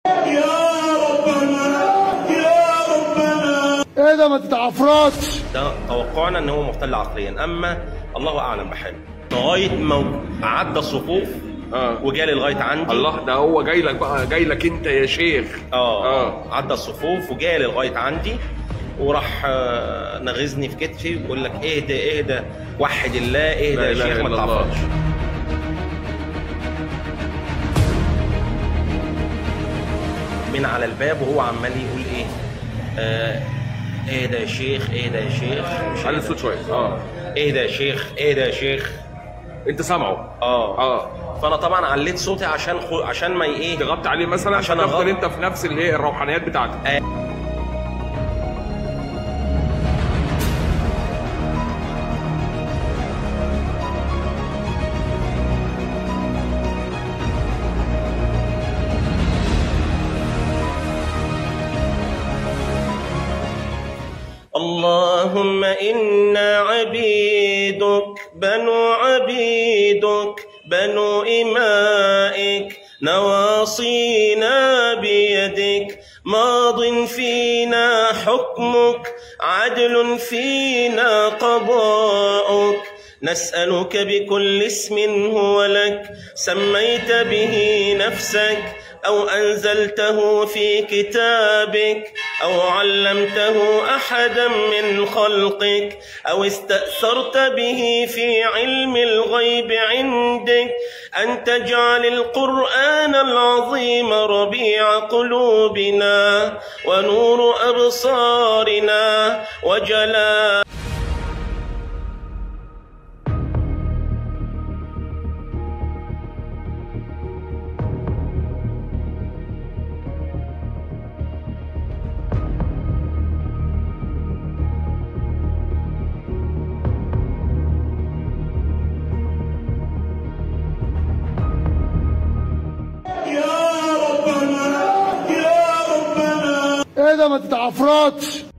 يا ربنا يا ربنا ايه ده ما تتعفرتش ده توقعنا ان هو مختل عقليا اما الله اعلم بحاله لغايه ما عدى الصفوف آه. وجالي لغايه عندي الله ده هو جاي لك بقى جاي لك انت يا شيخ اه اه عدى الصفوف وجالي لغايه عندي وراح آه، نغزني في كتفي ويقول لك اهدى اهدى وحد الله اهدى لا يا إله شيخ ما إلا الله. تعفرش من على الباب وهو عمال يقول ايه آه، اهدى يا شيخ اهدى يا شيخ مش على اهدى. الصوت شويه اه اهدى يا شيخ اهدى يا شيخ انت سامعه اه اه فانا طبعا عليت صوتي عشان خو... عشان ما ي- ايه ضغطت عليه مثلا عشان عشان تفضل أغض- انت في نفس اللي هي الروحانيات بتاعتك اللهم إنا عبيدك بنو عبيدك بنو إمائك نواصينا بيدك ماض فينا حكمك عدل فينا قضاؤك نسألك بكل اسم هو لك سميت به نفسك أو أنزلته في كتابك أو علمته أحدا من خلقك أو استأثرت به في علم الغيب عندك أن تجعل القرآن العظيم ربيع قلوبنا ونور أبصارنا وجلاء يا ربنا يا ربنا ايه ده ما تتعفرتش